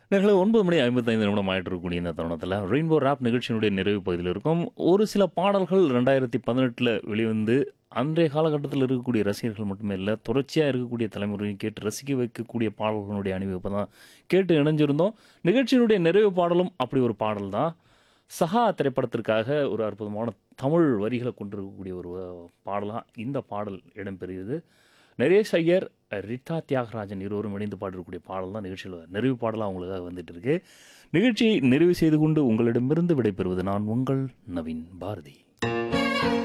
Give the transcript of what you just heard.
நேர்களை ஒன்பது மணி ஐம்பத்தைந்து நிமிடம் ஆயிட்டு இருக்கக்கூடிய இந்த தருணத்தில் ரெயின்போ ராப் நிகழ்ச்சியினுடைய நிறைவு பகுதியில் இருக்கும் ஒரு சில பாடல்கள் ரெண்டாயிரத்தி பதினெட்டில் வெளிவந்து அன்றைய காலகட்டத்தில் இருக்கக்கூடிய ரசிகர்கள் மட்டுமே இல்லை தொடர்ச்சியாக இருக்கக்கூடிய தலைமுறையும் கேட்டு ரசிக்க வைக்கக்கூடிய பாடல்களுடைய அணிவகுப்பு தான் கேட்டு இணைஞ்சிருந்தோம் நிகழ்ச்சியினுடைய நிறைவு பாடலும் அப்படி ஒரு பாடல் தான் சஹா திரைப்படத்திற்காக ஒரு அற்புதமான தமிழ் வரிகளை கொண்டிருக்கக்கூடிய ஒரு பாடலாக இந்த பாடல் இடம்பெறுகிறது நரேஷ் ஐயர் ரித்தா தியாகராஜன் இருவரும் இணைந்து பாடிருக்கக்கூடிய பாடல் தான் நிகழ்ச்சியில் நிறைவு பாடலாக அவங்களுக்காக வந்துட்டு இருக்கு நிகழ்ச்சியை நிறைவு செய்து கொண்டு உங்களிடமிருந்து விடைபெறுவது நான் உங்கள் நவீன் பாரதி